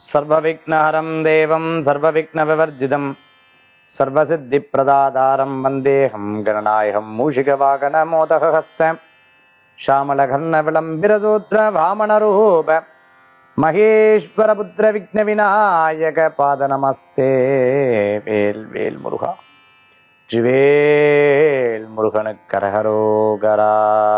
सर्वविघ्नहरं देवं सर्वविघ्नविवर्जितं सर्वसिद्धिप्रदातारं वन्देऽहं गणनायकं मूषिकवागनमोदहस्त श्यामलघर्णविलम्बिरसूत्रवामनरूप महेश्वरपुत्रविघ्नविनायकपादनमस्ते வேல் வேல் முருகா ஜிவேல் முருகனுக்கு கரகரோகரா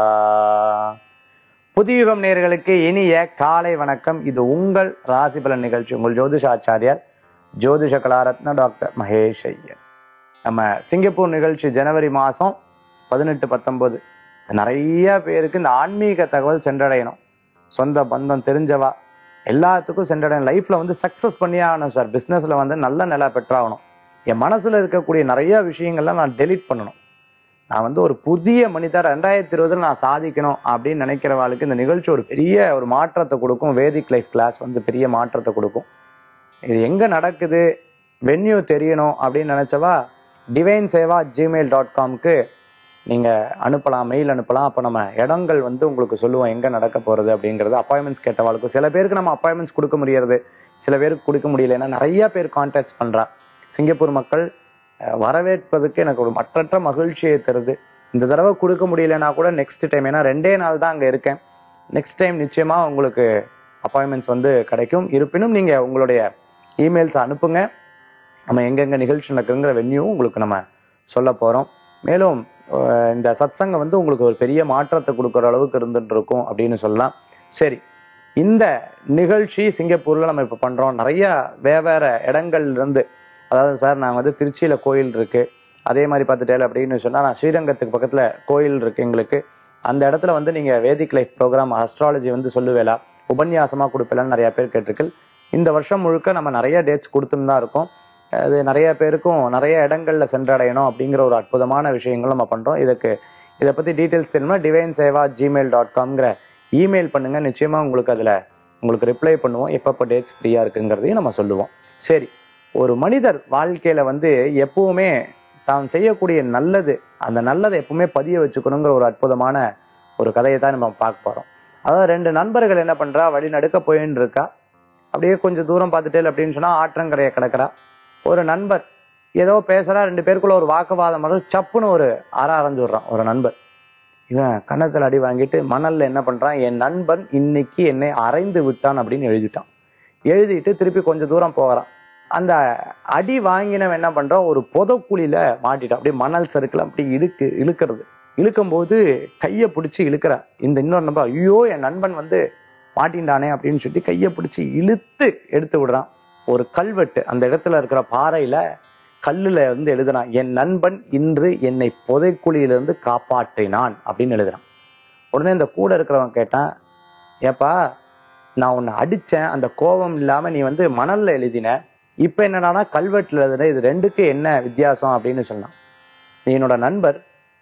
புதியுகம் நேர்களுக்கு இனிய காலை வணக்கம் இது உங்கள் ராசி பலன் நிகழ்ச்சி உங்கள் ஜோதிஷாச்சாரியார் ஜோதிஷ கலாரத்ன டாக்டர் மகேஷ் ஐயர் நம்ம சிங்கப்பூர் நிகழ்ச்சி ஜனவரி மாதம் பதினெட்டு பத்தொன்பது நிறைய பேருக்கு இந்த ஆன்மீக தகவல் சென்றடையணும் சொந்த பந்தம் தெரிஞ்சவா எல்லாத்துக்கும் சென்றடையணும் லைஃப்ல வந்து சக்சஸ் பண்ணியே ஆகணும் சார் பிஸ்னஸ்ல வந்து நல்ல நிலை பெற்றாகணும் என் மனசுல இருக்கக்கூடிய நிறைய விஷயங்கள்லாம் நான் டெலீட் பண்ணணும் நான் வந்து ஒரு புதிய மனிதர் ரெண்டாயிரத்தி இருபதுல நான் சாதிக்கணும் அப்படின்னு நினைக்கிறவாளுக்கு இந்த நிகழ்ச்சி ஒரு பெரிய ஒரு மாற்றத்தை கொடுக்கும் வேதிக் லைஃப் கிளாஸ் வந்து பெரிய மாற்றத்தை கொடுக்கும் இது எங்க நடக்குது வென்யூ தெரியணும் அப்படின்னு நினைச்சவா டிவைன் சேவா ஜிமெயில் டாட் காம்க்கு நீங்க அனுப்பலாம் மெயில் அனுப்பலாம் அப்போ நம்ம இடங்கள் வந்து உங்களுக்கு சொல்லுவோம் எங்க நடக்க போறது அப்படிங்கிறது அப்பாயின்மெண்ட்ஸ் கேட்டவாளுக்கும் சில பேருக்கு நம்ம அப்பாயின்மெண்ட்ஸ் கொடுக்க முடியறது சில பேருக்கு கொடுக்க முடியல ஏன்னா நிறைய பேர் கான்டாக்ட் பண்றா சிங்கப்பூர் மக்கள் அஹ், வரவேற்பதற்கு எனக்கு ஒரு மற்றற்ற மகிழ்ச்சியை தருது இந்த தடவை கொடுக்க முடியலன்னா கூட நெக்ஸ்ட் டைம் ஏன்னா ரெண்டே நாள் தான் அங்க இருக்கேன் நெக்ஸ்ட் டைம் நிச்சயமா உங்களுக்கு அப்பாயின்மெண்ட்ஸ் வந்து கிடைக்கும் இருப்பினும் நீங்க உங்களுடைய இமெயில்ஸ் அனுப்புங்க நம்ம எங்கெங்க நிகழ்ச்சி நடக்குங்கிற வென்யூ உங்களுக்கு நம்ம சொல்ல போறோம் மேலும் அஹ், இந்த சத்சங்கம் வந்து உங்களுக்கு ஒரு பெரிய மாற்றத்தை கொடுக்குற அளவுக்கு இருந்துட்டு இருக்கும் அப்படின்னு சொல்லலாம் சரி இந்த நிகழ்ச்சி சிங்கப்பூர்ல நம்ம இப்ப பண்றோம் நிறைய வேற இடங்கள்ல இருந்து அதாவது சார் நாங்க வந்து திருச்சியில கோயில் இருக்கு அதே மாதிரி பார்த்துட்டேன் அப்படின்னு சொன்னா நான் ஸ்ரீரங்கத்துக்கு பக்கத்துல கோயில் இருக்கு எங்களுக்கு அந்த இடத்துல வந்து நீங்க வேதிக் லைஃப் ப்ரோக்ராம் அஸ்ட்ராலஜி வந்து சொல்லுவேலா உபன்யாசமா கொடுப்பேலான்னு நிறைய பேர் கேட்டிருக்கு இந்த வருஷம் முழுக்க நம்ம நிறைய டேட்ஸ் கொடுத்துன்னு தான் இருக்கோம் அது நிறைய பேருக்கும் நிறைய இடங்கள்ல சென்றடையணும் அப்படிங்கிற ஒரு அற்புதமான விஷயங்கள் நம்ம பண்றோம் இதுக்கு இதை பத்தி டீட்டெயில்ஸ் தெரியுமா டிவைன் சேவா ஜிமெயில் டாட் காம்ங்கிற இமெயில் பண்ணுங்க நிச்சயமா உங்களுக்கு அதுல உங்களுக்கு ரிப்ளை பண்ணுவோம் எப்பப்போ டேட்ஸ் ஃப்ரீயா இருக்குங்கிறதையும் நம்ம சொல்லுவோம் சரி ஒரு மனிதர் வாழ்க்கையில வந்து எப்பவுமே தான் செய்யக்கூடிய நல்லது அந்த நல்லதை எப்பவுமே பதிய வச்சுக்கணுங்கிற ஒரு அற்புதமான ஒரு கதையை தான் நம்ம பார்க்க போறோம் அதாவது ரெண்டு நண்பர்கள் என்ன பண்றா வழி நடுக்க போயின்னு இருக்கா அப்படியே கொஞ்சம் தூரம் பார்த்துட்டே அப்படின்னு சொன்னா ஆற்றங்கரையை கிடக்குறா ஒரு நண்பர் ஏதோ பேசுறா ரெண்டு பேருக்குள்ள ஒரு வாக்குவாதம் வரும் சப்புன்னு ஒரு அற அரைஞ்சு விடுறான் ஒரு நண்பர் இவன் கன்னத்துல அடி வாங்கிட்டு மணல்ல என்ன பண்றான் என் நண்பன் இன்னைக்கு என்னை அரைந்து விட்டான் அப்படின்னு எழுதிட்டான் எழுதிட்டு திருப்பி கொஞ்சம் தூரம் போகிறான் அந்த அடி வாங்கினவன் என்ன பண்றான் ஒரு புதக்குழியில மாட்டிட்டான் அப்படியே மணல் சறுக்கல அப்படி இழுக்கு இழுக்கிறது இழுக்கும்போது கையை பிடிச்சி இழுக்கிறா இந்த இன்னொரு நண்பர் ஐயோ என் நண்பன் வந்து மாட்டின்டானே அப்படின்னு சொல்லி கையை பிடிச்சி இழுத்து எடுத்து விடுறான் ஒரு கல்வெட்டு அந்த இடத்துல இருக்கிற பாறையில கல்லுல வந்து எழுதுறான் என் நண்பன் இன்று என்னை புதைக்குழியிலிருந்து காப்பாற்றினான் அப்படின்னு எழுதுறான் உடனே இந்த கூட இருக்கிறவன் கேட்டான் ஏப்பா நான் உன்னை அடிச்சேன் அந்த கோபம் இல்லாம நீ வந்து மணல்ல எழுதின இப்ப என்னடானா கல்வெட்டுல எழுதுன இது ரெண்டுக்கு என்ன வித்தியாசம் அப்படின்னு சொன்னான் நீ என்னோட நண்பர்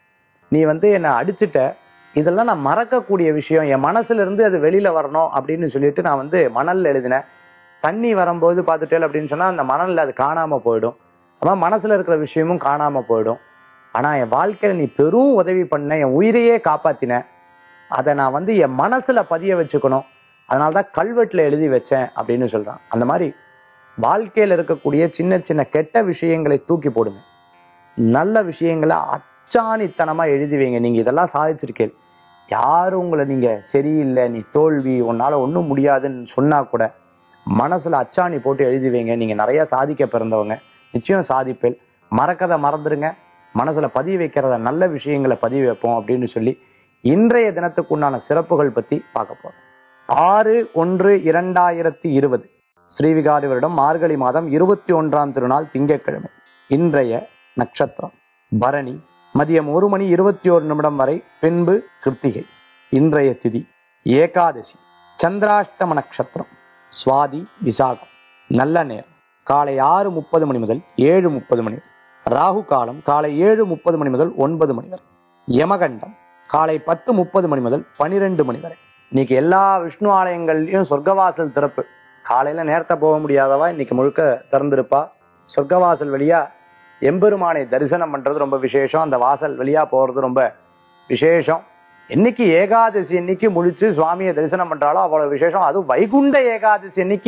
நீ வந்து என்னை அடிச்சிட்ட இதெல்லாம் நான் மறக்கக்கூடிய விஷயம் என் மனசுல இருந்து அது வெளியில வரணும் அப்படின்னு சொல்லிட்டு நான் வந்து மணல்ல எழுதினேன் தண்ணி வரும்போது பார்த்துட்டேன் அப்படின்னு சொன்னா அந்த மணல்ல அது காணாம போயிடும் ஆனா மனசுல இருக்கிற விஷயமும் காணாம போயிடும் ஆனா என் வாழ்க்கையில நீ பெரும் உதவி பண்ண என் உயிரையே காப்பாத்தின அதை நான் வந்து என் மனசுல பதிய வச்சுக்கணும் அதனாலதான் கல்வெட்டுல எழுதி வச்சேன் அப்படின்னு சொல்றான் அந்த மாதிரி வாழ்க்கையில இருக்கக்கூடிய சின்ன சின்ன கெட்ட விஷயங்களை தூக்கி போடுங்க நல்ல விஷயங்களை அச்சாணித்தனமா எழுதி வைங்க நீங்க இதெல்லாம் சாதிச்சிருக்கீங்க யாரும் உங்களை நீங்க சரியில்லை நீ தோல்வி உன்னால ஒண்ணும் முடியாதுன்னு சொன்னா கூட மனசுல அச்சாணி போட்டு எழுதி வைங்க நீங்க நிறைய சாதிக்க பிறந்தவங்க நிச்சயம் சாதிப்பேல் மறக்கதை மறந்துடுங்க மனசுல பதிய வைக்கிறத நல்ல விஷயங்களை பதிவு வைப்போம் அப்படின்னு சொல்லி இன்றைய தினத்துக்கு உண்டான சிறப்புகள் பத்தி பார்க்க போறோம் ஆறு ஒன்று இரண்டாயிரத்தி இருபது ஸ்ரீவிகாரி வருடம் மார்கழி மாதம் இருபத்தி ஒன்றாம் திருநாள் திங்கட்கிழமை இன்றைய நட்சத்திரம் பரணி மதியம் ஒரு மணி இருபத்தி ஒரு நிமிடம் வரை பின்பு கிருத்திகை இன்றைய திதி ஏகாதசி சந்திராஷ்டம நட்சத்திரம் சுவாதி விசாகம் நல்ல நேரம் காலை ஆறு முப்பது மணி முதல் ஏழு முப்பது மணி வரை ராகு காலம் காலை ஏழு முப்பது மணி முதல் ஒன்பது மணி வரை யமகண்டம் காலை பத்து முப்பது மணி முதல் பனிரெண்டு மணி வரை இன்னைக்கு எல்லா விஷ்ணு ஆலயங்கள்லயும் சொர்க்கவாசல் திறப்பு காலையில நேரத்தை போக முடியாதவா இன்னைக்கு முழுக்க திறந்திருப்பா சொர்க்கவாசல் வழியா எம்பெருமானை தரிசனம் பண்றது ரொம்ப விசேஷம் அந்த வாசல் வழியா போறது ரொம்ப விசேஷம் என்னைக்கு ஏகாதசி அன்னைக்கு முழிச்சு சுவாமியை தரிசனம் பண்றாலோ அவ்வளவு விசேஷம் அதுவும் வைகுண்ட ஏகாதசி அன்னைக்கு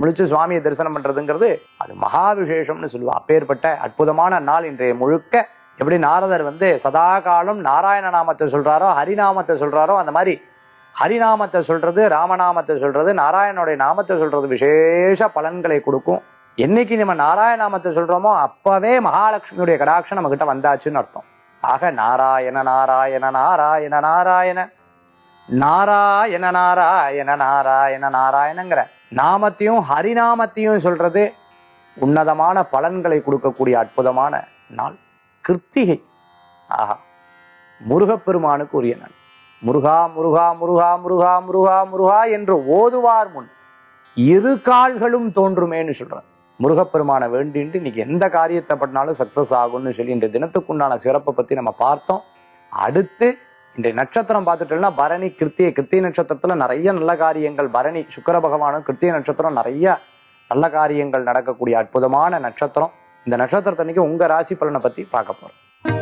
முழிச்சு சுவாமியை தரிசனம் பண்றதுங்கிறது அது மகா விசேஷம்னு சொல்லுவா அப்பேற்பட்ட அற்புதமான நாள் இன்றைய முழுக்க எப்படி நாரதர் வந்து சதா காலம் நாராயண நாமத்தை சொல்றாரோ ஹரிநாமத்தை சொல்றாரோ அந்த மாதிரி ஹரிநாமத்தை சொல்றது ராமநாமத்தை சொல்றது நாராயணனுடைய நாமத்தை சொல்றது விசேஷ பலன்களை கொடுக்கும் என்னைக்கு நம்ம நாராயண நாமத்தை சொல்றோமோ அப்பவே மகாலட்சுமியுடைய கடாட்சம் நம்ம கிட்ட வந்தாச்சுன்னு அர்த்தம் ஆக நாராயண நாராயண நாராயண நாராயண நாராயண நாராயண நாராயண நாராயணங்கிற நாமத்தையும் ஹரிநாமத்தையும் சொல்றது உன்னதமான பலன்களை கொடுக்கக்கூடிய அற்புதமான நாள் கிருத்திகை ஆஹா முருகப்பெருமானுக்கு உரிய நாள் முருகா முருகா முருகா முருகா முருகா முருகா என்று ஓதுவார் முன் இரு கால்களும் தோன்றுமேன்னு சொல்றார் முருகப்பெருமானை வேண்டிட்டு இன்னைக்கு எந்த காரியத்தை பண்ணாலும் சக்சஸ் ஆகும்னு சொல்லி இந்த தினத்துக்குண்டான சிறப்பை பத்தி நம்ம பார்த்தோம் அடுத்து இன்றைய நட்சத்திரம் பார்த்துட்டோம்னா பரணி கிருத்திய கிருத்திய நட்சத்திரத்துல நிறைய நல்ல காரியங்கள் பரணி சுக்கர பகவானும் கிருத்திய நட்சத்திரம் நிறைய நல்ல காரியங்கள் நடக்கக்கூடிய அற்புதமான நட்சத்திரம் இந்த நட்சத்திரத்தன்னைக்கு உங்க ராசி பலனை பத்தி பார்க்க போறோம்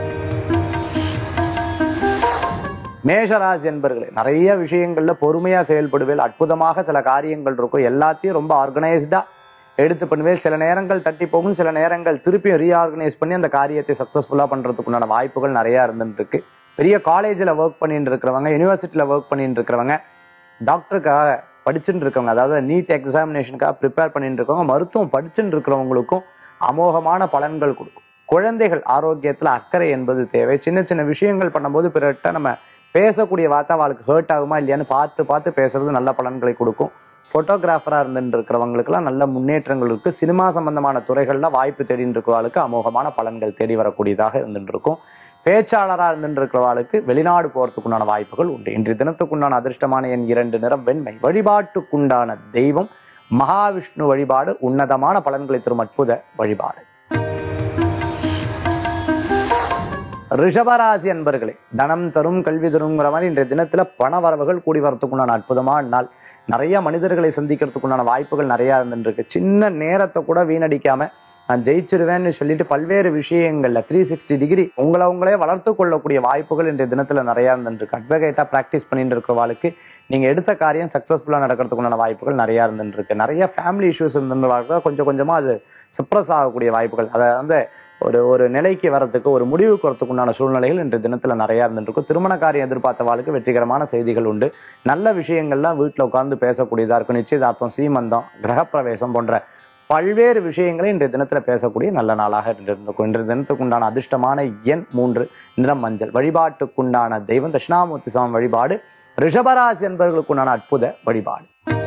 மேஷராசி என்பர்களே நிறைய விஷயங்கள்ல பொறுமையா செயல்படுவேல் அற்புதமாக சில காரியங்கள் இருக்கும் எல்லாத்தையும் ரொம்ப ஆர்கனைஸ்டா எடுத்து பண்ணுவேன் சில நேரங்கள் தட்டி போகும் சில நேரங்கள் திருப்பியும் ரீஆர்கனைஸ் பண்ணி அந்த காரியத்தை சக்சஸ்ஃபுல்லா பண்றதுக்குண்டான வாய்ப்புகள் நிறைய இருந்துட்டு இருக்கு பெரிய காலேஜில் ஒர்க் பண்ணிட்டு இருக்கிறவங்க யூனிவர்சிட்டியில் ஒர்க் பண்ணிட்டு இருக்கிறவங்க டாக்டருக்காக படிச்சுட்டு இருக்கவங்க அதாவது நீட் எக்ஸாமினேஷனுக்காக ப்ரிப்பேர் பண்ணிட்டு இருக்கவங்க மருத்துவம் படிச்சுட்டு இருக்கிறவங்களுக்கும் அமோகமான பலன்கள் கொடுக்கும் குழந்தைகள் ஆரோக்கியத்துல அக்கறை என்பது தேவை சின்ன சின்ன விஷயங்கள் பண்ணும்போது பிறட்ட நம்ம பேசக்கூடிய வார்த்தை அவளுக்கு ஹர்ட் ஆகுமா இல்லையான்னு பார்த்து பார்த்து பேசுறது நல்ல பலன்களை கொடுக்கும் ஃபோட்டோகிராஃபராக இருந்துட்டு இருக்கிறவங்களுக்குலாம் நல்ல முன்னேற்றங்கள் இருக்கு சினிமா சம்பந்தமான துறைகள்ல வாய்ப்பு தேடிட்டு இருக்கிறவளுக்கு அமோகமான பலன்கள் தேடி வரக்கூடியதாக இருந்துட்டு இருக்கும் பேச்சாளராக இருந்துட்டு இருக்கிறவாளுக்கு வெளிநாடு போறதுக்குண்டான வாய்ப்புகள் உண்டு இன்றைய தினத்துக்குண்டான அதிர்ஷ்டமான என் இரண்டு நிறம் வெண்மை வழிபாட்டுக்குண்டான தெய்வம் மகாவிஷ்ணு வழிபாடு உன்னதமான பலன்களை தரும் அற்புத வழிபாடு ரிஷபராசி அன்பர்களே தனம் தரும் கல்வி தருங்கிற மாதிரி இன்றைய தினத்துல பண வரவுகள் கூடி வரத்துக்குண்டான அற்புதமான நாள் நிறைய மனிதர்களை சந்திக்கிறதுக்குண்டான வாய்ப்புகள் நிறைய இருந்துருக்கு சின்ன நேரத்தை கூட வீணடிக்காம நான் ஜெயிச்சிருவேன்னு சொல்லிட்டு பல்வேறு விஷயங்கள்ல த்ரீ சிக்ஸ்டி டிகிரி உங்களை உங்களே வளர்த்து கொள்ளக்கூடிய வாய்ப்புகள் இன்றைய தினத்துல நிறைய இருந்துருக்கு அட்வொகேட்டா ப்ராக்டிஸ் பண்ணிட்டு இருக்கிறவாளுக்கு நீங்க எடுத்த காரியம் சக்சஸ்ஃபுல்லா நடக்கிறதுக்குண்டான வாய்ப்புகள் நிறைய இருந்துருக்கு நிறைய ஃபேமிலி இஷ்யூஸ் இருந்துருவாங்க கொஞ்சம் கொஞ்சமா அது சப்ரஸ் ஆகக்கூடிய வாய்ப்புகள் அதை வந்து ஒரு ஒரு நிலைக்கு வரதுக்கு ஒரு முடிவுக்கு வரதுக்கு உண்டான சூழ்நிலைகள் இன்றைய தினத்துல நிறைய இருந்துருக்கும் திருமண காரியம் எதிர்பார்த்த வாழ்க்கை வெற்றிகரமான செய்திகள் உண்டு நல்ல விஷயங்கள்லாம் வீட்டில் உட்கார்ந்து பேசக்கூடியதா இருக்கும் நிச்சயதார்த்தம் சீமந்தம் கிரகப்பிரவேசம் போன்ற பல்வேறு விஷயங்களை இன்றைய தினத்துல பேசக்கூடிய நல்ல நாளாக இருந்திருக்கும் இன்றைய தினத்துக்கு உண்டான அதிர்ஷ்டமான எண் மூன்று நிறம் மஞ்சள் வழிபாட்டுக்குண்டான தெய்வம் தட்சிணாமூர்த்தி சாமி வழிபாடு ரிஷபராசி என்பவர்களுக்கு உண்டான அற்புத வழிபாடு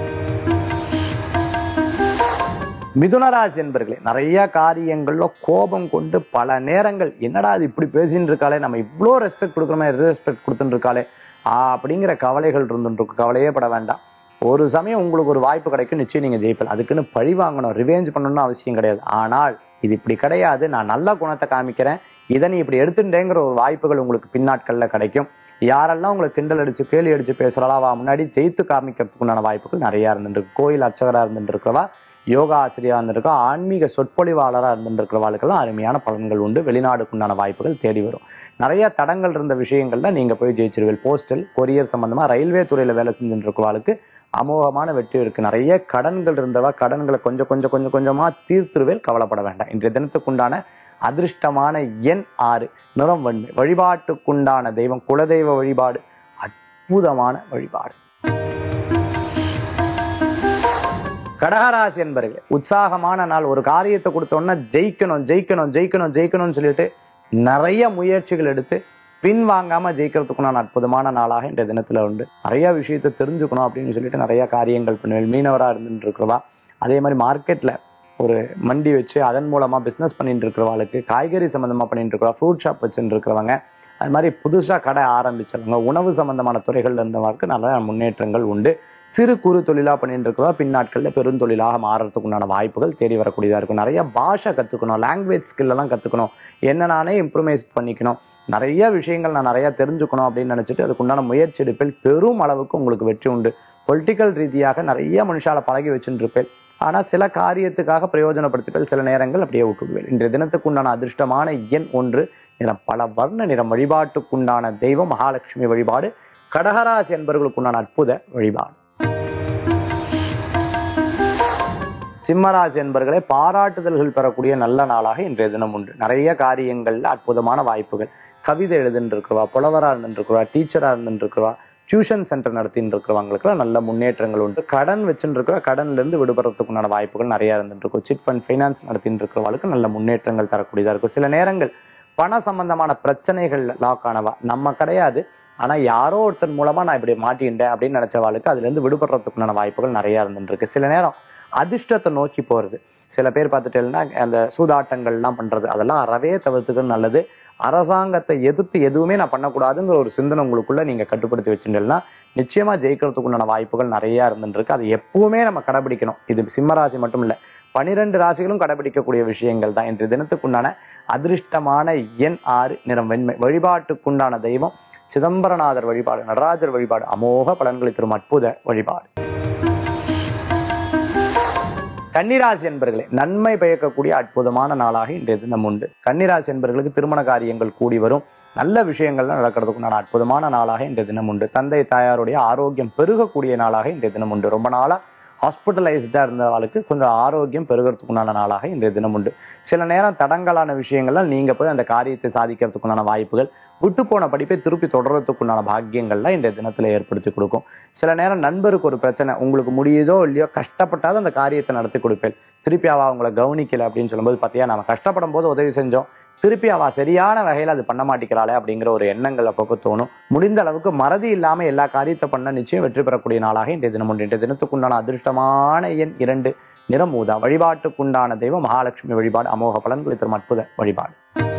மிதுனராசி என்பர்களே நிறைய காரியங்கள்ல கோபம் கொண்டு பல நேரங்கள் என்னடா இது இப்படி பேசின்னு இருக்காளே நம்ம இவ்வளோ ரெஸ்பெக்ட் கொடுக்குறோமே ரெஸ்பெக்ட் கொடுத்துட்டு இருக்காளே ஆ, அப்படிங்கிற கவலைகள் இருந்துருக்கு கவலையே பட வேண்டாம் ஒரு சமயம் உங்களுக்கு ஒரு வாய்ப்பு கிடைக்கும் நிச்சயம் நீங்க ஜெயிப்பலாம் அதுக்குன்னு பழி வாங்கணும் ரிவேஞ்ச் பண்ணணும்னு அவசியம் கிடையாது ஆனால் இது இப்படி கிடையாது நான் நல்ல குணத்தை காமிக்கிறேன் இதை நீ இப்படி எடுத்துட்டேங்கிற ஒரு வாய்ப்புகள் உங்களுக்கு பின்னாட்கள்ல கிடைக்கும் யாரெல்லாம் உங்களை கிண்டல் அடிச்சு கேலி அடிச்சு பேசுறாளோ அவ முன்னாடி ஜெயித்து காமிக்கிறதுக்கு உண்டான வாய்ப்புகள் நிறைய இருந்துருக்கு கோயில் அர்ச்சகரா இருந்துட்டு இருக்கிறவா யோகா ஆசிரியரா இருந்திருக்கா ஆன்மீக சொற்பொழிவாளரா இருந்துட்டு இருக்கிறவாளுக்கெல்லாம் அருமையான பலன்கள் உண்டு வெளிநாடுக்குண்டான வாய்ப்புகள் தேடி வரும் நிறைய தடங்கள் இருந்த விஷயங்கள்ல நீங்க போய் ஜெயிச்சிருவீர்கள் போஸ்டல் கொரியர் சம்பந்தமா ரயில்வே துறையில வேலை செஞ்சுட்டு இருக்கிறவாளுக்கு அமோகமான வெற்றி இருக்கு நிறைய கடன்கள் இருந்தவா கடன்களை கொஞ்சம் கொஞ்சம் கொஞ்சம் கொஞ்சமா தீர்த்துருவேல் கவலைப்பட வேண்டாம் இன்றைய தினத்துக்குண்டான அதிர்ஷ்டமான எண் ஆறு நிறம் வன்மை வழிபாட்டுக்குண்டான தெய்வம் குலதெய்வ வழிபாடு அற்புதமான வழிபாடு கடகராசி என்பர்களே உற்சாகமான நாள் ஒரு காரியத்தை கொடுத்தோன்னா ஜெயிக்கணும் ஜெயிக்கணும் ஜெயிக்கணும் ஜெயிக்கணும்னு சொல்லிட்டு நிறைய முயற்சிகள் எடுத்து பின் வாங்காம ஜெயிக்கிறதுக்குண்டான அற்புதமான நாளாக இன்றைய தினத்துல உண்டு நிறைய விஷயத்தை தெரிஞ்சுக்கணும் அப்படின்னு சொல்லிட்டு நிறைய காரியங்கள் பண்ணுவேன் மீனவரா இருந்துட்டு இருக்கிறவா அதே மாதிரி மார்க்கெட்ல ஒரு மண்டி வச்சு அதன் மூலமா பிசினஸ் பண்ணிட்டு இருக்கிறவங்களுக்கு காய்கறி சம்பந்தமா பண்ணிட்டு இருக்கிறவா ஃப்ரூட் ஷாப் வச்சுட்டு இருக்கிறவங்க அது மாதிரி புதுசா கடை ஆரம்பிச்சவங்க உணவு சம்பந்தமான துறைகள்ல இருந்தவங்களுக்கு நல்ல முன்னேற்றங்கள் உண்டு சிறு குறு தொழிலா பண்ணிட்டு இருக்கிறவா பின்னாட்கள்ல பெருந்தொழிலாக மாறுறதுக்கு உண்டான வாய்ப்புகள் தேடி வரக்கூடியதா இருக்கும் நிறைய பாஷை கத்துக்கணும் லாங்குவேஜ் ஸ்கில் எல்லாம் கத்துக்கணும் என்ன நானே இம்ப்ரூவைஸ் பண்ணிக்கணும் நிறைய விஷயங்கள் நான் நிறைய தெரிஞ்சுக்கணும் அப்படின்னு நினைச்சிட்டு அதுக்குண்டான முயற்சி எடுப்பில் பெரும் அளவுக்கு உங்களுக்கு வெற்றி உண்டு பொலிட்டிக்கல் ரீதியாக நிறைய மனுஷால பழகி வச்சுட்டு இருப்பேன் ஆனா சில காரியத்துக்காக பிரயோஜனப்படுத்திப்பேன் சில நேரங்கள் அப்படியே விட்டுவிடுவேன் இன்றைய தினத்துக்கு உண்டான அதிர்ஷ்டமான எண் ஒன்று நிறம் பல வர்ண நிறம் வழிபாட்டுக்குண்டான தெய்வம் மகாலட்சுமி வழிபாடு கடகராசி என்பவர்களுக்குண்டான அற்புத வழிபாடு சிம்மராசி என்பர்களே பாராட்டுதல்கள் பெறக்கூடிய நல்ல நாளாக இன்றைய தினம் உண்டு நிறைய காரியங்கள்ல அற்புதமான வாய்ப்புகள் கவிதை எழுதுன்னு இருக்கிறவா புலவரா இருந்துட்டு இருக்கிறவா டீச்சரா இருந்துட்டு இருக்கிறவா டியூஷன் சென்டர் நடத்தின்னு இருக்கிறவங்களுக்குலாம் நல்ல முன்னேற்றங்கள் உண்டு கடன் வச்சுட்டு இருக்கிற கடன்ல இருந்து விடுபடுறதுக்குண்டான வாய்ப்புகள் நிறைய இருந்துட்டு இருக்கும் சிட் ஃபண்ட் ஃபைனான்ஸ் நடத்தின்னு இருக்கிறவங்களுக்கு நல்ல முன்னேற்றங்கள் தரக்கூடியதா இருக்கும் சில நேரங்கள் பண சம்பந்தமான பிரச்சனைகள் லாக் ஆனவா நம்ம கிடையாது ஆனா யாரோ ஒருத்தர் மூலமா நான் இப்படி மாட்டிட்டேன் அப்படின்னு நினைச்சவாளுக்கு அதுல இருந்து விடுபடுறதுக்குண்டான வாய்ப்புகள் நிறைய இருந்துட்டு இருக்கு சில நேரம் அதிர்ஷ்டத்தை நோக்கி போறது சில பேர் பார்த்துட்டேன்னா அந்த சூதாட்டங்கள்லாம் பண்றது அதெல்லாம் அறவே தவிர்த்துக்கிறது நல்லது அரசாங்கத்தை எதிர்த்து எதுவுமே நான் பண்ணக்கூடாதுங்கிற ஒரு சிந்தனை உங்களுக்குள்ள நீங்க கட்டுப்படுத்தி வச்சுட்டீங்கன்னா நிச்சயமா ஜெயிக்கிறதுக்குண்டான வாய்ப்புகள் நிறைய இருந்துட்டு இருக்கு அது எப்பவுமே நம்ம கடைபிடிக்கணும் இது சிம்ம ராசி மட்டும் இல்ல பனிரெண்டு ராசிகளும் கடைபிடிக்கக்கூடிய விஷயங்கள் தான் இன்றைய தினத்துக்குண்டான அதிர்ஷ்டமான எண் ஆறு நிறம் வெண்மை வழிபாட்டுக்குண்டான தெய்வம் சிதம்பரநாதர் வழிபாடு நடராஜர் வழிபாடு அமோக பலன்களை தரும் அற்புத வழிபாடு கன்னிராசி என்பர்களே நன்மை பயக்கக்கூடிய அற்புதமான நாளாக இன்றைய தினம் உண்டு கன்னிராசி என்பர்களுக்கு திருமண காரியங்கள் கூடி வரும் நல்ல விஷயங்கள்லாம் நடக்கிறதுக்குண்டான அற்புதமான நாளாக இன்றைய தினம் உண்டு தந்தை தாயாருடைய ஆரோக்கியம் பெருகக்கூடிய நாளாக இன்றைய தினம் உண்டு ரொம்ப நாளா ஹாஸ்பிட்டலைஸ்டா இருந்தவளுக்கு கொஞ்சம் ஆரோக்கியம் பெருகிறதுக்குண்டான நாளாக இன்றைய தினம் உண்டு சில நேரம் தடங்கலான விஷயங்கள்லாம் நீங்க போய் அந்த காரியத்தை சாதிக்கிறதுக்குண்டான வாய்ப்புகள் விட்டு போன படிப்பை திருப்பி தொடர்றதுக்குண்டான பாக்கியங்கள்லாம் இன்றைய தினத்துல ஏற்படுத்தி கொடுக்கும் சில நேரம் நண்பருக்கு ஒரு பிரச்சனை உங்களுக்கு முடியுதோ இல்லையோ கஷ்டப்பட்டாவது அந்த காரியத்தை நடத்தி கொடுப்பேன் திருப்பி அவ அவங்கள கவனிக்கல அப்படின்னு சொல்லும்போது பார்த்தியா நம்ம கஷ்டப்படும் போது உதவி செஞ்சோம் திருப்பி அவ சரியான வகையில அது பண்ண மாட்டேங்கிறாளே அப்படிங்கிற ஒரு எண்ணங்கள் அப்பப்போ தோணும் முடிந்த அளவுக்கு மறதி இல்லாம எல்லா காரியத்தை பண்ண நிச்சயம் வெற்றி பெறக்கூடிய நாளாக இன்றைய தினம் உண்டு இன்றைய தினத்துக்குண்டான அதிர்ஷ்டமான எண் இரண்டு நிறம் ஊதா வழிபாட்டுக்குண்டான தெய்வம் மகாலட்சுமி வழிபாடு அமோக பலன்களை தரும் அற்புத வழிபாடு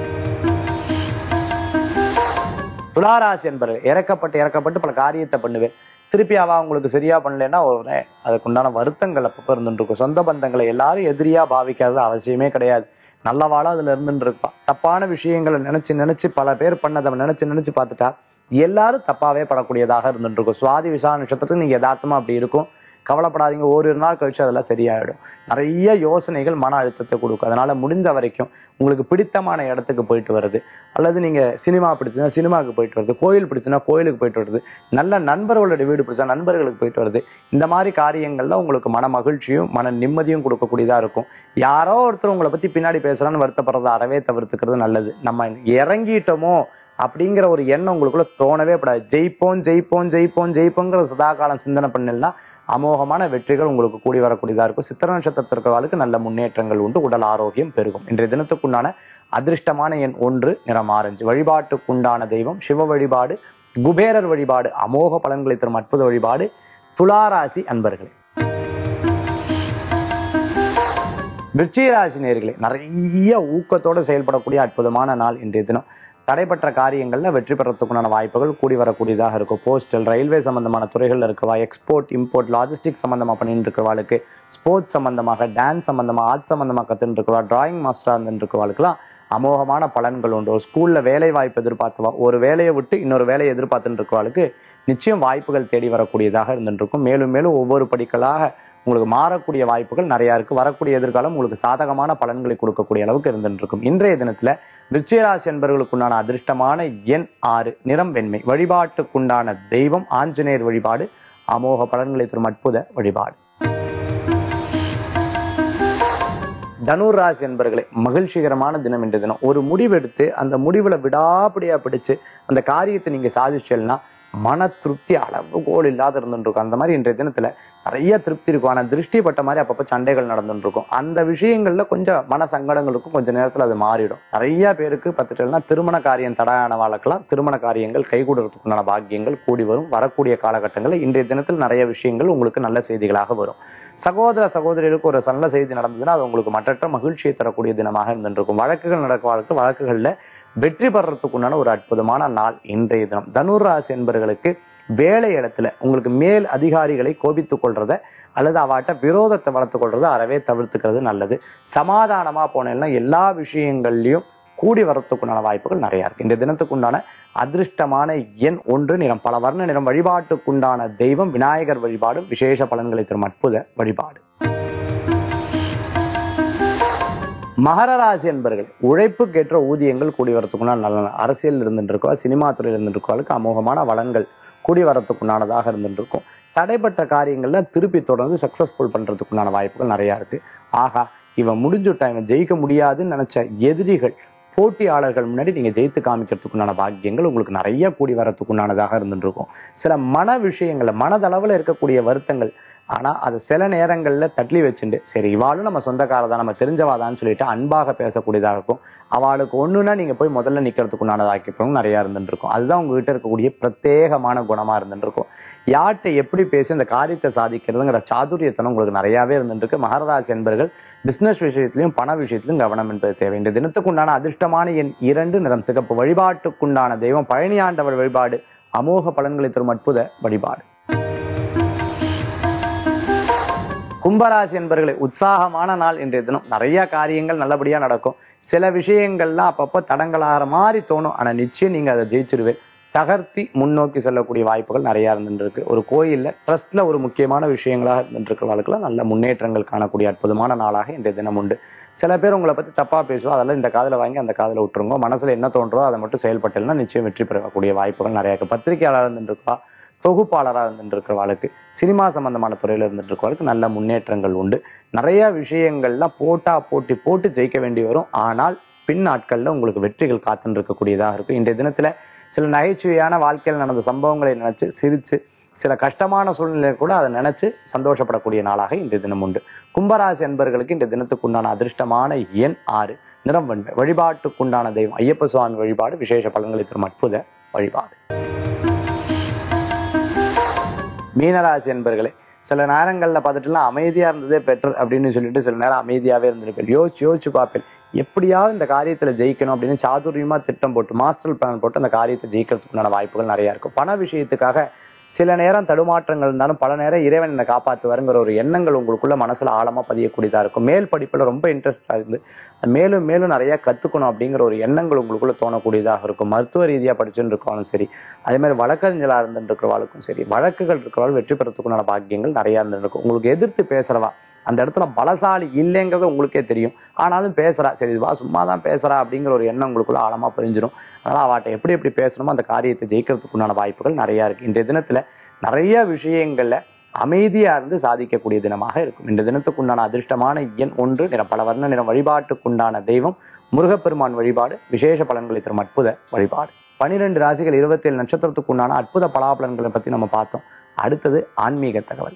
துளாராசி என்பவர் இறக்கப்பட்டு இறக்கப்பட்டு பல காரியத்தை பண்ணுவேன் திருப்பி அவ உங்களுக்கு சரியா பண்ணலைன்னா உடனே அதுக்குண்டான வருத்தங்கள் அப்பப்போ இருந்துட்டு இருக்கும் சொந்த பந்தங்களை எல்லாரும் எதிரியா பாவிக்காதது அவசியமே கிடையாது நல்லவாளா அதுல இருந்துட்டு இருப்பா தப்பான விஷயங்களை நினைச்சு நினைச்சு பல பேர் பண்ணதை நினைச்சு நினைச்சு பார்த்துட்டா எல்லாரும் தப்பாவே படக்கூடியதாக இருந்துட்டு இருக்கும் சுவாதி விசா நட்சத்திரத்துக்கு நீங்க யதார்த்தமா அப்படி இருக்கும் கவலைப்படாதீங்க ஓரிரு நாள் கழிச்சு அதெல்லாம் சரியாயிடும் நிறைய யோசனைகள் மன அழுத்தத்தை கொடுக்கும் அதனால முடிந்த வரைக்கும் உங்களுக்கு பிடித்தமான இடத்துக்கு போயிட்டு வருது அல்லது நீங்க சினிமா பிடிச்சுன்னா சினிமாவுக்கு போயிட்டு வருது கோயில் பிடிச்சுன்னா கோயிலுக்கு போயிட்டு வருது நல்ல நண்பர்களுடைய வீடு பிடிச்சா நண்பர்களுக்கு போயிட்டு வருது இந்த மாதிரி காரியங்கள்ல உங்களுக்கு மன மகிழ்ச்சியும் மன நிம்மதியும் கொடுக்கக்கூடியதா இருக்கும் யாரோ ஒருத்தர் உங்களை பத்தி பின்னாடி பேசுறான்னு வருத்தப்படுறத அறவே தவிர்த்துக்கிறது நல்லது நம்ம இறங்கிட்டோமோ அப்படிங்கிற ஒரு எண்ணம் உங்களுக்குள்ள தோணவே படாது ஜெயிப்போம் ஜெயிப்போம் ஜெயிப்போம் ஜெயிப்போங்கிற சதா காலம் சிந்தனை பண்ணலாம் அமோகமான வெற்றிகள் உங்களுக்கு கூடி வரக்கூடியதா இருக்கும் சித்திர நட்சத்திரத்திற்கு நல்ல முன்னேற்றங்கள் உண்டு உடல் ஆரோக்கியம் பெருகும் இன்றைய தினத்துக்குண்டான அதிர்ஷ்டமான எண் ஒன்று நிறம் ஆரஞ்சு வழிபாட்டுக்குண்டான தெய்வம் சிவ வழிபாடு குபேரர் வழிபாடு அமோக பலன்களை தரும் அற்புத வழிபாடு துளாராசி அன்பர்களே விருச்சிகராசி நேர்களே நிறைய ஊக்கத்தோட செயல்படக்கூடிய அற்புதமான நாள் இன்றைய தினம் தடைப்பட்ட காரியங்கள்ல வெற்றி பெறத்துக்குண்டான வாய்ப்புகள் கூடி வரக்கூடியதாக இருக்கும் போஸ்டல் ரயில்வே சம்பந்தமான துறைகள்ல இருக்கவா எக்ஸ்போர்ட் இம்போர்ட் லாஜிஸ்டிக் சம்பந்தமா பண்ணிட்டு இருக்கிறவாளுக்கு ஸ்போர்ட்ஸ் சம்பந்தமாக டான்ஸ் சம்பந்தமா ஆர்ட் சம்பந்தமா கத்துட்டு இருக்கவா டிராயிங் மாஸ்டரா இருந்துட்டு இருக்கவாளுக்குலாம் அமோகமான பலன்கள் உண்டு ஒரு ஸ்கூல்ல வேலை வாய்ப்பு எதிர்பார்த்தவா ஒரு வேலையை விட்டு இன்னொரு வேலையை எதிர்பார்த்துட்டு இருக்கவாளுக்கு நிச்சயம் வாய்ப்புகள் தேடி வரக்கூடியதாக இருந்துட்டு இருக்கும் மேலும் மேலும் ஒவ்வொரு படிக்கலாக உங்களுக்கு மாறக்கூடிய வாய்ப்புகள் நிறைய இருக்கு வரக்கூடிய எதிர்காலம் உங்களுக்கு சாதகமான பலன்களை கொடுக்கக்கூடிய அளவுக்கு இருந்துட்டு இருக்கும் இன்றைய தினத்துல விருச்சிகராசி என்பவர்களுக்குண்டான அதிர்ஷ்டமான எண் ஆறு நிறம் வெண்மை வழிபாட்டுக்குண்டான தெய்வம் ஆஞ்சநேயர் வழிபாடு அமோக பலன்களை தரும் அற்புத வழிபாடு தனுர் ராசி என்பர்களே மகிழ்ச்சிகரமான தினம் இன்றைய தினம் ஒரு முடிவெடுத்து அந்த முடிவுல விடாப்பிடியா பிடிச்சு அந்த காரியத்தை நீங்க சாதிச்சல்னா மன திருப்தி அளவுகோல் இல்லாத இருந்துட்டு இருக்கும் அந்த மாதிரி இன்றைய தினத்துல நிறைய திருப்தி இருக்கும் ஆனா திருஷ்டி பட்ட மாதிரி அப்பப்போ சண்டைகள் நடந்துட்டு இருக்கும் அந்த விஷயங்கள்ல கொஞ்சம் மன சங்கடங்கள் இருக்கும் கொஞ்ச நேரத்துல அது மாறிடும் நிறைய பேருக்கு பார்த்துட்டோம்னா திருமண காரியம் தடையான வாழ்க்கலாம் திருமண காரியங்கள் கைகூடுறதுக்குண்டான பாக்கியங்கள் கூடி வரும் வரக்கூடிய காலகட்டங்களில் இன்றைய தினத்தில் நிறைய விஷயங்கள் உங்களுக்கு நல்ல செய்திகளாக வரும் சகோதர சகோதரிகளுக்கு ஒரு நல்ல செய்தி நடந்ததுன்னா அது உங்களுக்கு மற்றற்ற மகிழ்ச்சியை தரக்கூடிய தினமாக இருந்துருக்கும் வழக்குகள் நடக்க வழக்குகள்ல வெற்றி பெறறதுக்குண்டான ஒரு அற்புதமான நாள் இன்றைய தினம் தனுர் ராசி என்பவர்களுக்கு வேலை இடத்துல உங்களுக்கு மேல் அதிகாரிகளை கோபித்துக் கொள்றத அல்லது அவாட்ட விரோதத்தை வளர்த்து கொள்றத அறவே தவிர்த்துக்கிறது நல்லது சமாதானமா போனேன்னா எல்லா விஷயங்கள்லயும் கூடி வரத்துக்குண்டான வாய்ப்புகள் நிறைய இருக்கு இந்த தினத்துக்குண்டான அதிர்ஷ்டமான எண் ஒன்று நிறம் பல வர்ண நிறம் வழிபாட்டுக்குண்டான தெய்வம் விநாயகர் வழிபாடு விசேஷ பலன்களை தரும் அற்புத வழிபாடு மகர ராசி என்பர்கள் உழைப்புக்கேற்ற ஊதியங்கள் கூடி வரத்துக்குண்டான நல்ல நாள். அரசியல் இருந்துட்டு இருக்கோ சினிமா துறையில் இருந்துட்டு இருக்கோளுக்கு அமோகமான வளங்கள் கூடி வரத்துக்குண்டானதாக இருந்துட்டு இருக்கும் தடைப்பட்ட காரியங்கள்ல திருப்பி தொடர்ந்து சக்சஸ்ஃபுல் பண்றதுக்குண்டான வாய்ப்புகள் நிறைய இருக்கு ஆகா இவன் முடிஞ்சுட்டான் இவன் ஜெயிக்க முடியாதுன்னு நினைச்ச எதிரிகள் போட்டியாளர்கள் முன்னாடி நீங்க ஜெயித்து காமிக்கிறதுக்குண்டான பாக்கியங்கள் உங்களுக்கு நிறைய கூடி வரத்துக்குண்டானதாக இருந்துட்டு இருக்கும் சில மன விஷயங்கள்ல மனதளவுல இருக்கக்கூடிய வருத்தங்கள் ஆனா அது சில நேரங்கள்ல தள்ளி வச்சுட்டு சரி இவாளும் நம்ம சொந்தக்காரதான் நம்ம தெரிஞ்சவாதான்னு சொல்லிட்டு அன்பாக பேசக்கூடியதாக இருக்கும் அவளுக்கு ஒண்ணுன்னா நீங்க போய் முதல்ல நிக்கிறதுக்குண்டானதாக்கிப்பவும் நிறைய இருந்துட்டு இருக்கும் அதுதான் உங்ககிட்ட இருக்கக்கூடிய பிரத்யேகமான குணமா இருந்துட்டு இருக்கும் யார்கிட்ட எப்படி பேசி இந்த காரியத்தை சாதிக்கிறதுங்கிற சாதுரியத்தனம் உங்களுக்கு நிறையாவே இருந்துட்டு இருக்கு மகராசி என்பர்கள் பிசினஸ் விஷயத்திலையும் பண விஷயத்திலும் கவனம் என்பது தேவை இந்த தினத்துக்குண்டான அதிர்ஷ்டமான எண் இரண்டு நிறம் சிகப்பு வழிபாட்டுக்குண்டான தெய்வம் பழனியாண்டவர் வழிபாடு அமோக பலன்களை தரும் அற்புத வழிபாடு கும்பராசி என்பர்களை உற்சாகமான நாள் இன்றைய தினம் நிறைய காரியங்கள் நல்லபடியா நடக்கும் சில விஷயங்கள்லாம் அப்பப்போ தடங்களாகிற மாதிரி தோணும் ஆனா நிச்சயம் நீங்க அதை ஜெயிச்சிருவேன் தகர்த்தி முன்னோக்கி செல்லக்கூடிய வாய்ப்புகள் நிறைய இருந்துட்டு இருக்கு ஒரு கோயில்ல ட்ரஸ்ட்ல ஒரு முக்கியமான விஷயங்களாக இருந்துட்டு இருக்கிறவர்களுக்குலாம் நல்ல முன்னேற்றங்கள் காணக்கூடிய அற்புதமான நாளாக இன்றைய தினம் உண்டு சில பேர் உங்களை பத்தி தப்பா பேசுவோம் அதெல்லாம் இந்த காதுல வாங்கி அந்த காதுல விட்டுருங்க மனசுல என்ன தோன்றதோ அதை மட்டும் செயல்பட்டேன்னா நிச்சயம் வெற்றி பெறக்கூடிய வாய்ப்புகள் நிறைய இருக்கு பத்திரிகையாளர் இருந்துட்டு இருக்கா தொகுப்பாளராக இருந்துட்டு இருக்கிறவாளுக்கு சினிமா சம்பந்தமான துறையில இருந்துட்டு இருக்கிறவளுக்கு நல்ல முன்னேற்றங்கள் உண்டு நிறைய விஷயங்கள்லாம் போட்டா போட்டி போட்டு ஜெயிக்க வேண்டி வரும் ஆனால் பின் நாட்கள்ல உங்களுக்கு வெற்றிகள் காத்துன்னு இருக்கக்கூடியதாக இருக்கும் இன்றைய தினத்துல சில நகைச்சுவையான வாழ்க்கையில் நடந்த சம்பவங்களை நினைச்சு சிரிச்சு சில கஷ்டமான சூழ்நிலை கூட அதை நினைச்சு சந்தோஷப்படக்கூடிய நாளாக இன்றைய தினம் உண்டு கும்பராசி என்பர்களுக்கு இந்த தினத்துக்குண்டான அதிர்ஷ்டமான எண் ஆறு நிறம் வண்டு வழிபாட்டுக்குண்டான தெய்வம் ஐயப்ப சுவாமி வழிபாடு விசேஷ பலன்களை தரும் அற்புத வழிபாடு மீனராசி என்பர்களே சில நேரங்கள்ல பார்த்துட்டுலாம் அமைதியா இருந்ததே பெட்டர் அப்படின்னு சொல்லிட்டு சில நேரம் அமைதியாவே இருந்திருப்பேன் யோசிச்சு யோசிச்சு பார்ப்பேன் எப்படியாவது இந்த காரியத்துல ஜெயிக்கணும் அப்படின்னு சாதுரியமா திட்டம் போட்டு மாஸ்டர் பிளான் போட்டு அந்த காரியத்தை ஜெயிக்கிறதுக்குண்டான வாய்ப்புகள் நிறைய இருக்கும் பண விஷயத்துக்காக சில நேரம் தடுமாற்றங்கள் இருந்தாலும் பல நேரம் இறைவன் என்னை காப்பாற்றுவாருங்கிற ஒரு எண்ணங்கள் உங்களுக்குள்ள மனசுல ஆழமா பதியக்கூடியதா இருக்கும் மேல் படிப்புல ரொம்ப இன்ட்ரெஸ்டா இருந்து மேலும் மேலும் நிறைய கத்துக்கணும் அப்படிங்கிற ஒரு எண்ணங்கள் உங்களுக்குள்ள தோணக்கூடியதாக இருக்கும் மருத்துவ ரீதியா படிச்சுட்டு இருக்கவனும் சரி அதே மாதிரி வழக்கறிஞலா இருந்துட்டு இருக்கிறவாளுக்கும் சரி வழக்குகள் இருக்கிறவாள் வெற்றி பெறத்துக்குண்டான பாக்கியங்கள் நிறைய இருந்துட்டு இருக்கும் உங்களுக்கு எதிர்த்து பேசுறவா அந்த இடத்துல பலசாலி இல்லைங்கிறது உங்களுக்கே தெரியும் ஆனாலும் பேசுறா சரி வா சும்மா தான் பேசுறா அப்படிங்கிற ஒரு எண்ணம் உங்களுக்குள்ள ஆழமா புரிஞ்சிடும் அதனால அவட்ட எப்படி எப்படி பேசணுமோ அந்த காரியத்தை ஜெயிக்கிறதுக்குண்டான வாய்ப்புகள் நிறைய இருக்கு இன்றைய தினத்துல நிறைய விஷயங்கள்ல அமைதியா இருந்து சாதிக்கக்கூடிய தினமாக இருக்கும் இந்த தினத்துக்குண்டான அதிர்ஷ்டமான எண் ஒன்று நிறம் பல வர்ண நிறம் வழிபாட்டுக்குண்டான தெய்வம் முருகப்பெருமான் வழிபாடு விசேஷ பலன்களை தரும் அற்புத வழிபாடு பனிரெண்டு ராசிகள் இருபத்தி ஏழு நட்சத்திரத்துக்குண்டான அற்புத பலாபலன்களை பத்தி நம்ம பார்த்தோம் அடுத்தது ஆன்மீக தகவல்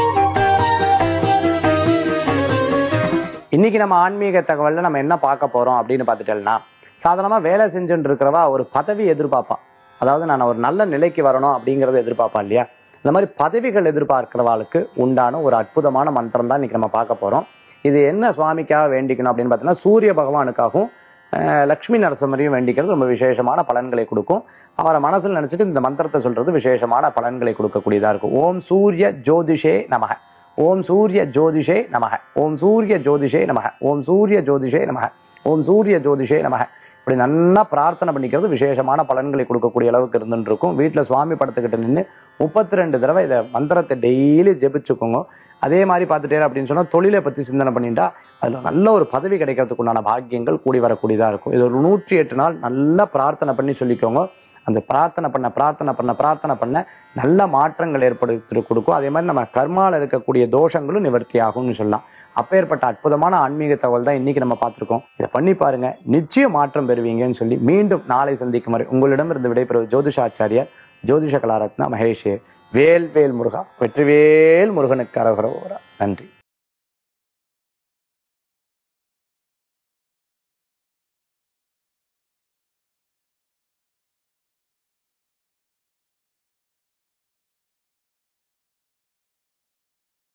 இன்னைக்கு நம்ம ஆன்மீக தகவல்ல நம்ம என்ன பார்க்க போறோம் அப்படின்னு பார்த்துட்டோம்னா சாதாரணமா வேலை செஞ்சுட்டு இருக்கிறவா ஒரு பதவி எதிர்பார்ப்பா அதாவது நான் ஒரு நல்ல நிலைக்கு வரணும் அப்படிங்கறத எதிர்பார்ப்பா இல்லையா இந்த மாதிரி பதவிகள் எதிர்பார்க்கிறவாளுக்கு உண்டான ஒரு அற்புதமான மந்திரம் தான் இன்னைக்கு நம்ம பார்க்க போறோம் இது என்ன சுவாமிக்காக வேண்டிக்கணும் அப்படின்னு பார்த்தீங்கன்னா சூரிய பகவானுக்காகவும் அஹ், லக்ஷ்மி நரசிம்மரையும் வேண்டிக்கிறது ரொம்ப விசேஷமான பலன்களை கொடுக்கும் அவரை மனசுல நினைச்சிட்டு இந்த மந்திரத்தை சொல்றது விசேஷமான பலன்களை கொடுக்கக்கூடியதா இருக்கும் ஓம் சூரிய ஜோதிஷே நமக ஓம் சூரிய ஜோதிஷே நமக ஓம் சூரிய ஜோதிஷே நமக ஓம் சூரிய ஜோதிஷே நமக ஓம் சூரிய ஜோதிஷே நமக இப்படி நல்லா பிரார்த்தனை பண்ணிக்கிறது விசேஷமான பலன்களை கொடுக்கக்கூடிய அளவுக்கு இருந்துட்டு இருக்கும் வீட்டுல சுவாமி படத்துக்கிட்ட நின்று முப்பத்தி ரெண்டு தடவை இதை மந்திரத்தை டெய்லி ஜெபிச்சுக்கோங்க அதே மாதிரி பார்த்துட்டே அப்படின்னு சொன்னா தொழிலை பத்தி சிந்தனை பண்ணிட்டா அதுல நல்ல ஒரு பதவி கிடைக்கிறதுக்கு உண்டான பாக்கியங்கள் கூடி வரக்கூடியதா இருக்கும் இது ஒரு நூற்றி எட்டு நாள் நல்லா பிரார்த்தனை பண்ணி சொல்லிக்கோங்க அந்த பிரார்த்தனை பண்ண பிரார்த்தனை பண்ண பிரார்த்தனை பண்ண நல்ல மாற்றங்கள் ஏற்படுத்தி கொடுக்கும் அதே மாதிரி நம்ம கர்மால இருக்கக்கூடிய தோஷங்களும் நிவர்த்தி ஆகும்னு சொல்லலாம் அப்பேற்பட்ட அற்புதமான ஆன்மீக தகவல் தான் இன்னைக்கு நம்ம பார்த்திருக்கோம் இதை பண்ணி பாருங்க நிச்சயம் மாற்றம் பெறுவீங்கன்னு சொல்லி மீண்டும் நாளை சந்திக்கும் வரை உங்களிடமிருந்து விடைபெறுவது ஜோதிஷாச்சாரியார் ஜோதிஷ கலாரத்னா மகேஷ் வேல் வேல் முருகா வெற்றிவேல் முருகனுக்கு அரகரோரா நன்றி